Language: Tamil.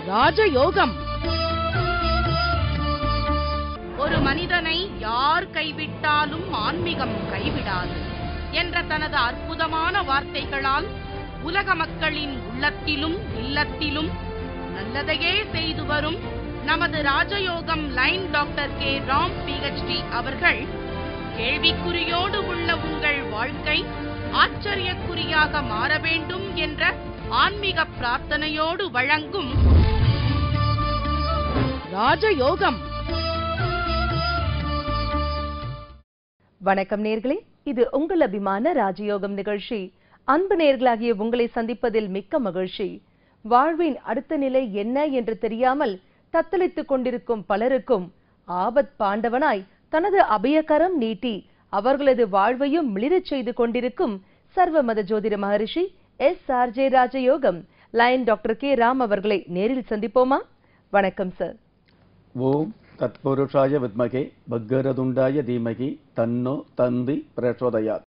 ராஜயோகம் ஒரு மனிதனை யார் கைவிட்டாலும் ஆன்மீகம் கைவிடாது என்ற தனது அற்புதமான வார்த்தைகளால் உலக மக்களின் உள்ளத்திலும் இல்லத்திலும் நல்லதையே செய்து வரும் நமது Rajayogam line doctor K Ram PhD அவர்கள் கேள்விக்குறியோடு உள்ள உங்கள் வாழ்க்கை ஆச்சரியக்குறியாக மாற வேண்டும் என்ற ஆன்மீக பிரார்த்தனையோடு வழங்கும் ராஜயோகம் வணக்கம் நேர்களே இது உங்கள் அபிமான ராஜயோகம் நிகழ்ச்சி அன்பு நேர்களாகிய உங்களை சந்திப்பதில் மிக்க மகிழ்ச்சி வாழ்வின் அடுத்த நிலை என்ன என்று தெரியாமல் தத்தளித்துக் கொண்டிருக்கும் பலருக்கும் ஆபத் பாண்டவனாய் தனது அபயகரம் நீட்டி அவர்களது வாழ்வையும் மிளிரச் செய்து கொண்டிருக்கும் சர்வமத ஜோதிட மகரிஷி S R J Rajayogam line doctor K Ram அவர்களை நேரில் சந்திப்போமா வணக்கம் சார் ஓம் தத்புருஷாய வித்மகே பக்கரதுண்டாய தீமகி தன்னோ தந்தி பிரச்சோதயாத்